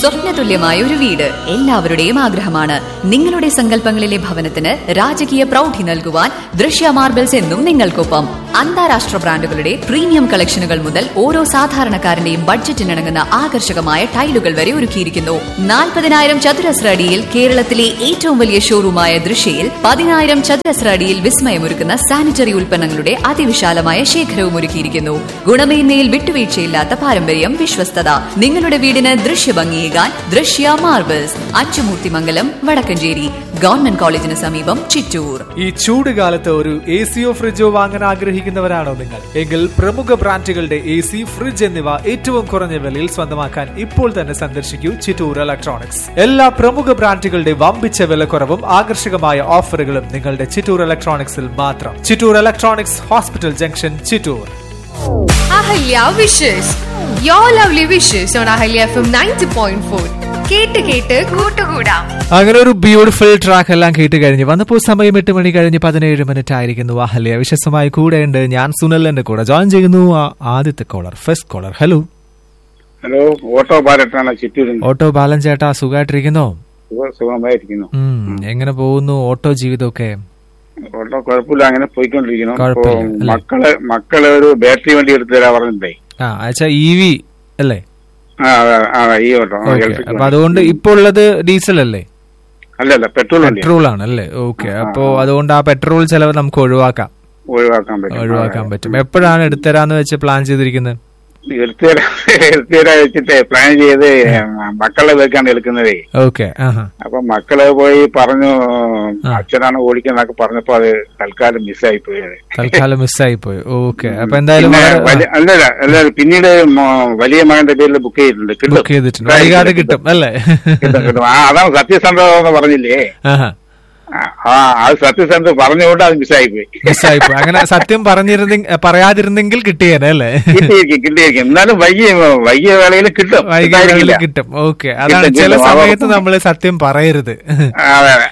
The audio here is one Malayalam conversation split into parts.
സ്വപ്നതുല്യമായ ഒരു വീട് എല്ലാവരുടെയും ആഗ്രഹമാണ് നിങ്ങളുടെ സങ്കല്പങ്ങളിലെ ഭവനത്തിന് രാജകീയ പ്രൗഢി നൽകുവാൻ ദൃശ്യ മാർബിൾസ് എന്നും നിങ്ങൾക്കൊപ്പം അന്താരാഷ്ട്ര ബ്രാൻഡുകളുടെ പ്രീമിയം കളക്ഷനുകൾ മുതൽ ഓരോ സാധാരണക്കാരന്റെയും ബഡ്ജറ്റിനിണങ്ങുന്ന ആകർഷകമായ ടൈലുകൾ വരെ ഒരുക്കിയിരിക്കുന്നു നാൽപ്പതിനായിരം ചതുരശ്ര അടിയിൽ കേരളത്തിലെ ഏറ്റവും വലിയ ഷോറൂമായ ദൃശ്യയിൽ പതിനായിരം ചതുരശ്ര അടിയിൽ വിസ്മയമൊരുക്കുന്ന സാനിറ്ററി ഉൽപ്പന്നങ്ങളുടെ അതിവിശാലമായ ശേഖരവും ഒരുക്കിയിരിക്കുന്നു ഗുണമേന്മയിൽ വിട്ടുവീഴ്ചയില്ലാത്ത പാരമ്പര്യം വിശ്വസ്തത നിങ്ങളുടെ വീടിന് ദൃശ്യഭംഗിയേകാൻ ദൃശ്യ മാർബിൾസ് അച്ചുമൂർത്തിമംഗലം വടക്കഞ്ചേരി ഗവൺമെന്റ് കോളേജിന് സമീപം ചിറ്റൂർ ഈ ചൂട് കാലത്ത് ഒരു എ സിയോ ഫ്രിഡ്ജോ വാങ്ങാൻ ആഗ്രഹിക്കുന്നവരാണോ നിങ്ങൾ എങ്കിൽ പ്രമുഖ ബ്രാൻഡുകളുടെ എ സി ഫ്രിഡ്ജ് എന്നിവ ഏറ്റവും കുറഞ്ഞ വിലയിൽ സ്വന്തമാക്കാൻ ഇപ്പോൾ തന്നെ സന്ദർശിക്കൂ ചിറ്റൂർ ഇലക്ട്രോണിക്സ് എല്ലാ പ്രമുഖ ബ്രാൻഡുകളുടെ വമ്പിച്ച വിലക്കുറവും ആകർഷകമായ ഓഫറുകളും നിങ്ങളുടെ ചിറ്റൂർ ഇലക്ട്രോണിക്സിൽ മാത്രം Chittur electronics hospital junction Chittur Ahalya wishes your lovely wishes on Ahalya F M ninety point four കേട്ട് കേട്ട് കൂട്ടുകൂടാം അങ്ങനെ ഒരു ബ്യൂട്ടിഫുൾ ട്രാക്ക് എല്ലാം കേട്ട് കഴിഞ്ഞ് വന്നപ്പോൾ സമയം എട്ട് മണി കഴിഞ്ഞ് പതിനേഴ് മിനിറ്റ് ആയിരിക്കുന്നു അഹല്യ വിശ്വസമായി കൂടെയുണ്ട് ഞാൻ സുനലിന്റെ കൂടെ ജോയിൻ ചെയ്യുന്നു ആ ആദ്യത്തെ caller first caller hello hello auto പാലറ്റാണ് ചിറ്റൂരിൽ ഓട്ടോ ബാലൻ ചേട്ടാ സുഖമായിട്ടിരിക്കുന്നോ സുഖ- സുഖമായിരിക്കുന്നു ഉം, എങ്ങനെ പോകുന്നു ഓട്ടോ ജീവിതമൊക്കെ ഓട്ടോ കുഴപ്പമില്ല അങ്ങനെ പോയിക്കൊണ്ടിരിക്കുന്നു കുഴപ്പമില്ല, ഇപ്പൊ അല്ലേ? മക്കള് മക്കള് ഒരു ബാറ്ററി വണ്ടി എടുത്തു തരാ പറഞ്ഞിട്ടേ ആ അച്ഛാ ഇ വി അല്ലേ ആ അതെ, ആ ഈ ഓട്ടോ ആ, ഓക്കെ ഇലക്ട്രിക് അപ്പൊ വണ്ടി. അതുകൊണ്ട് ഇപ്പൊ ഉള്ളത് ഡീസൽ അല്ലേ അല്ലല്ല പെട്രോൾ വണ്ടി പെട്രോൾ ആണ് അല്ലേ ഓക്കെ അപ്പോ അതുകൊണ്ട് ആ പെട്രോൾ ചെലവ് നമുക്ക് ഒഴിവാക്കാം ഒഴിവാക്കാൻ പറ്റും ഒഴിവാക്കാൻ പറ്റും എപ്പോഴാണ് എടുത്തരാന്ന് വെച്ച് പ്ലാൻ ചെയ്തിരിക്കുന്നത് എടുത്തു തരാ എടുത്തു തരാ വെച്ചിട്ട് പ്ലാൻ ചെയ്ത് മക്കളെ വെക്കാണ് എടുക്കുന്നതേ ഓക്കെ ആഹാ അപ്പൊ മക്കള് പോയി പറഞ്ഞു അച്ഛനാണ് ഓടിക്കുന്നതൊക്കെ പറഞ്ഞപ്പോ അത് തൽക്കാലം മിസ്സായി പോയത് തൽക്കാലം മിസ്സായി പോയി ഓക്കെ അപ്പൊ എന്തായാലും പിന്നെ വളരെ- വലിയ- അല്ലല്ല അല്ല പിന്നീട് മോ- വലിയ മകന്റെ പേരിൽ ബുക്ക് ചെയ്തിട്ടുണ്ട് കിട്ടും ബുക്ക് ചെയ്തിട്ടുണ്ട് വൈകാതെ കിട്ടും അല്ലേ കിട്ടും, കിട്ടും. ആ അതാണ് സത്യസന്ധത എന്ന് പറഞ്ഞില്ലേ ആഹാ ആ, ആ അത് സത്യസന്ധത പറഞ്ഞുകൊണ്ട് അത് മിസ്സായി പോയി മിസ്സായി പോയി അങ്ങനെ സത്യം പറഞ്ഞിരുന്നെങ്കിൽ പറയാതിരുന്നെങ്കിൽ കിട്ടിയേനെ അല്ലേ കിട്ടിയിരിക്കും കിട്ടിയിരിക്കും എന്നാലും വൈകിയ വൈകിയ വേളയിൽ കിട്ടും വൈകാതെ കിട്ടാതിരിക്കില്ല. കിട്ടും ഓക്കെ അതാണ് കിട്ടും, ചില കിട്ടും. സമയത്ത് നമ്മൾ സത്യം പറയരുത് ആ, അതെ അതെ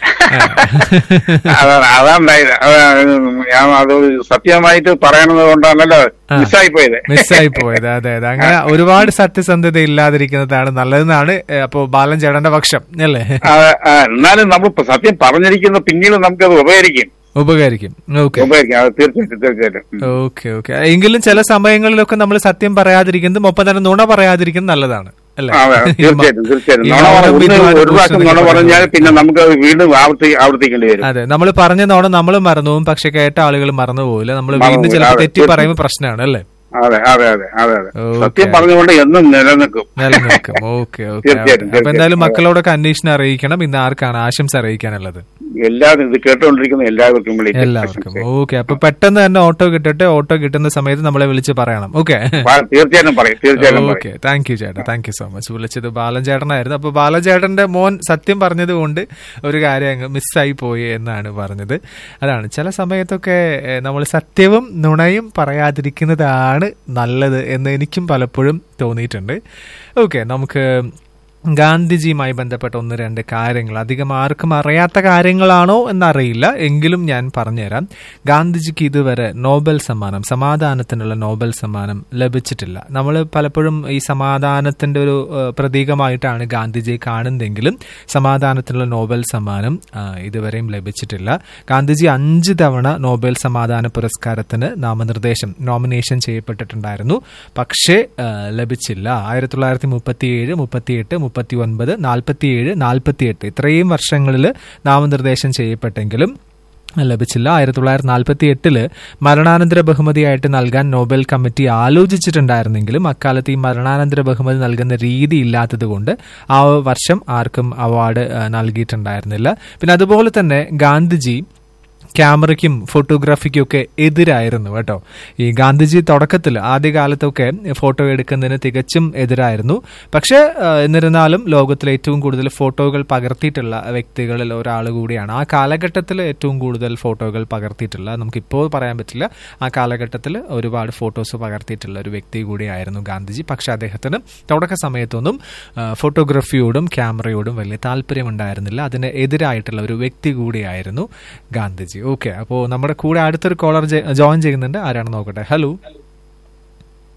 അതാണ് അതാണ്ടായത് അതാണ് ഞാൻ അത് സത്യമായിട്ട് പറയണത് കൊണ്ടാണല്ലോ ആ. മിസ്സായി പോയത് മിസ്സായി പോയത് അതെ അതെ അങ്ങനെ ഒരുപാട് സത്യസന്ധത ഇല്ലാതിരിക്കുന്നതാണ് നല്ലതെന്നാണ് ഏ, അപ്പോ ബാലൻ ചേട്ടന്റെ പക്ഷം അല്ലേ ആ, ആ, എന്നാലും നമ്മൾ ഇപ്പൊ സത്യം പറഞ്ഞിരിക്കുന്ന പിന്നീട് നമുക്കത് ഉപകരിക്കും ഉപകരിക്കും ഓക്കെ ഉപകരിക്കും അത് തീർച്ചയായിട്ടും തീർച്ചയായിട്ടും ഉം. ഓക്കെ ഓക്കെ എങ്കിലും ചില സമയങ്ങളിലൊക്കെ നമ്മൾ സത്യം പറയാതിരിക്കുന്നതും ഒപ്പം തന്നെ നുണ പറയാതിരിക്കുന്നത് നല്ലതാണ് അല്ലേ ആ, അതെ, ഈ മ- തീർച്ചയായിട്ടും തീർച്ചയായിട്ടും ഈ നുണ പറ- മൗനം ഒന്ന് വിദ്വാൻ ഒരു പ്രാവശ്യം നുണ പുരുഷനൊക്കെ പറഞ്ഞാൽ പറയുന്നത്. പിന്നെ നമുക്ക് അത് വീണ്ടും ആവർത്തി ആവർത്തിക്കേണ്ടി വരും അതെ നമ്മൾ പറഞ്ഞ നോണ നമ്മൾ മറന്നു പോകും പക്ഷെ കേട്ട ആളുകൾ മറന്നു പോകില്ല നമ്മൾ മറന്നു വീണ്ടും പോകും. ചിലപ്പോൾ അതെ, തെറ്റി തീർച്ചയായും. പറയുമ്പോൾ പ്രശ്നമാണ് അല്ലേ അതെ അതെ അതെ അതെ അതെ ഓക്കേ. സത്യം പറഞ്ഞുകൊണ്ട് എന്നും നിലനിൽക്കും നിലനിൽക്കും ഓക്കെ ഓക്കെ തീർച്ചയായിട്ടും, അപ്പൊ എന്തായാലും തീർച്ചയായിട്ടും. മക്കളോടൊക്കെ അന്വേഷണം അറിയിക്കണം ഇന്ന് ആർക്കാണ് ആശംസ അറിയിക്കാനുള്ളത് എല്ലാവരും ഇത് കേട്ടുകൊണ്ടിരിക്കുന്ന എല്ലാവർക്കും വിളിക്കും എല്ലാവർക്കും ഓക്കെ അപ്പൊ പെട്ടെന്ന് തന്നെ ഓട്ടോ കിട്ടട്ടെ ഓട്ടോ കിട്ടുന്ന സമയത്ത് നമ്മളെ വിളിച്ച് പറയണം ഓക്കെ തീർച്ചയായിട്ടും പറയും തീർച്ചയായിട്ടും ഓക്കെ പറയും താങ്ക് യു ചേട്ടാ താങ്ക് യു സോ മച്ച് വിളിച്ചത് ബാലൻ ചേട്ടനായിരുന്നു അപ്പൊ ബാലൻ ചേട്ടന്റെ മോൻ സത്യം പറഞ്ഞത് കൊണ്ട് ഒരു കാര്യം അങ്ങ് മിസ്സായി പോയി എന്നാണ് പറഞ്ഞത് അതാണ് ചില സമയത്തൊക്കെ നമ്മൾ സത്യവും നുണയും പറയാതിരിക്കുന്നതാണ് നല്ലത് എന്ന് എനിക്കും പലപ്പോഴും തോന്നിയിട്ടുണ്ട് ഓക്കെ നമുക്ക് ഗാന്ധിജിയുമായി ബന്ധപ്പെട്ട ഒന്ന് രണ്ട് കാര്യങ്ങൾ അധികം ആർക്കും അറിയാത്ത കാര്യങ്ങളാണോ എന്നറിയില്ല എങ്കിലും ഞാൻ പറഞ്ഞുതരാം ഗാന്ധിജിക്ക് ഇതുവരെ നോബൽ സമ്മാനം സമാധാനത്തിനുള്ള നോബൽ സമ്മാനം ലഭിച്ചിട്ടില്ല നമ്മൾ പലപ്പോഴും ഈ സമാധാനത്തിന്റെ ഒരു ഏഹ്, പ്രതീകമായിട്ടാണ് ഗാന്ധിജിയെ കാണുന്നതെങ്കിലും സമാധാനത്തിനുള്ള നോബൽ സമ്മാനം ആ, ഇതുവരെയും ലഭിച്ചിട്ടില്ല ഗാന്ധിജി അഞ്ച് തവണ നോബൽ സമാധാന പുരസ്കാരത്തിന് നാമനിർദ്ദേശം നോമിനേഷൻ ചെയ്യപ്പെട്ടിട്ടുണ്ടായിരുന്നു പക്ഷേ ആ, ലഭിച്ചില്ല ആയിരത്തി തൊള്ളായിരത്തി മുപ്പത്തി ഏഴ് മുപ്പത്തിയെട്ട് മുപ്പത്തി ഒൻപത് നാൽപ്പത്തിയേഴ് നാൽപ്പത്തിയെട്ട് ഇത്രയും വർഷങ്ങളിൽ നാമനിർദ്ദേശം ചെയ്യപ്പെട്ടെങ്കിലും ലഭിച്ചില്ല ആയിരത്തി തൊള്ളായിരത്തി നാൽപ്പത്തി എട്ടില് മരണാനന്തര ബഹുമതിയായിട്ട് നൽകാൻ നോബൽ കമ്മിറ്റി ആലോചിച്ചിട്ടുണ്ടായിരുന്നെങ്കിലും അക്കാലത്ത് ഈ മരണാനന്തര ബഹുമതി നൽകുന്ന രീതി ഇല്ലാത്തത് കൊണ്ട് ആ വർഷം ആർക്കും അവാർഡ് ആ, നൽകിയിട്ടുണ്ടായിരുന്നില്ല പിന്നെ അതുപോലെ തന്നെ ഗാന്ധിജി ക്യാമറയ്ക്കും ഫോട്ടോഗ്രാഫിക്കും ഒക്കെ എതിരായിരുന്നു കേട്ടോ ഈ ഗാന്ധിജി തുടക്കത്തിൽ ആദ്യകാലത്തൊക്കെ ഫോട്ടോ എടുക്കുന്നതിന് തികച്ചും എതിരായിരുന്നു പക്ഷേ ആ, എന്നിരുന്നാലും ലോകത്തിൽ ഏറ്റവും കൂടുതൽ ഫോട്ടോകൾ പകർത്തിയിട്ടുള്ള വ്യക്തികളിൽ ഒരാൾ കൂടിയാണ് ആ കാലഘട്ടത്തിൽ ഏറ്റവും കൂടുതൽ ഫോട്ടോകൾ പകർത്തിയിട്ടുള്ള നമുക്കിപ്പോൾ പറയാൻ പറ്റില്ല ആ കാലഘട്ടത്തിൽ ഒരുപാട് ഫോട്ടോസ് പകർത്തിയിട്ടുള്ള ഒരു വ്യക്തി കൂടിയായിരുന്നു ഗാന്ധിജി പക്ഷെ അദ്ദേഹത്തിന് തുടക്ക സമയത്തൊന്നും ആ, ഫോട്ടോഗ്രാഫിയോടും ക്യാമറയോടും വലിയ താല്പര്യമുണ്ടായിരുന്നില്ല അതിന് എതിരായിട്ടുള്ള ഒരു വ്യക്തി കൂടിയായിരുന്നു ഗാന്ധിജി ഓക്കെ അപ്പോൾ നമ്മുടെ കൂടെ അടുത്തൊരു കോളർ ജോയിൻ ചെയ്യുന്നുണ്ട് ആരാണ് നോക്കട്ടെ hello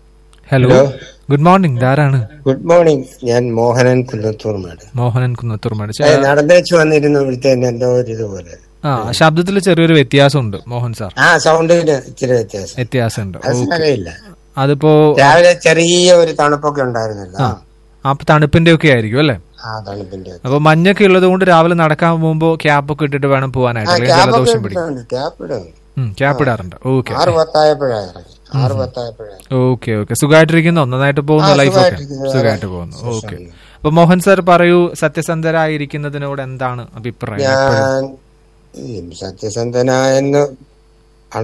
hello hello. Good morning ധാരാണ് ഗുഡ് മോർണിംഗ് ഞാൻ മോഹനൻ കുന്നത്തൂർമാട് മോഹനൻ കുന്നത്തൂർമാട് ഏ, നടന്നേച്ച് വന്നിരുന്നു ഇവിടുത്തെ എന്തോ ഒരു ഇതുപോലെ ആ ശബ്ദത്തിൽ ചെറിയൊരു വ്യത്യാസമുണ്ട് മോഹൻ സാർ ആ സൗണ്ടിന് ഇച്ചിരി വ്യത്യാസം വ്യത്യാസമുണ്ട് അത് ഓക്കെ സാരമില്ല അതിപ്പോ രാവിലെ ചെറിയ ഒരു തണുപ്പൊക്കെ ഉണ്ടായിരുന്നല്ലോ ആ ആ തണുപ്പിന്റെ ഒക്കെ ആയിരിക്കും അല്ലേ ആ തണുപ്പിന്റെ അപ്പൊ മഞ്ഞൊക്കെ ഉള്ളത് കൊണ്ട് രാവിലെ നടക്കാൻ പോകുമ്പോ ക്യാപ്പ് ഒക്കെ ഇട്ടിട്ട് വേണം പോകാനായിട്ട് ആ അല്ലെങ്കിൽ ക്യാബൊക്കെ ജലദോഷം പിടിക്കും ഇട്ടിട്ടുണ്ട് ക്യാപ്പ് ഇടുന്നു ക്യാപ്പ് ഇടാറുണ്ട് ഓക്കെ ആറ് പത്തായപ്പോഴാ ഇറങ്ങി ആറ് പത്തായപ്പോഴാ ഓക്കെ ഓക്കെ സുഖമായിട്ടിരിക്കുന്നു നന്നായിട്ട് പോകുന്നു ആ, ലൈഫൊക്കെ സുഖമായിട്ടിരിക്കുന്നു. സുഖമായിട്ട് പോകുന്നു ഓക്കെ അപ്പൊ മോഹൻ സാർ പറയൂ സത്യസന്ധരായിരിക്കുന്നതിനോട് എന്താണ് അഭിപ്രായം എപ്പോഴും? ഞാൻ ഈ സത്യസന്ധനായെന്ന്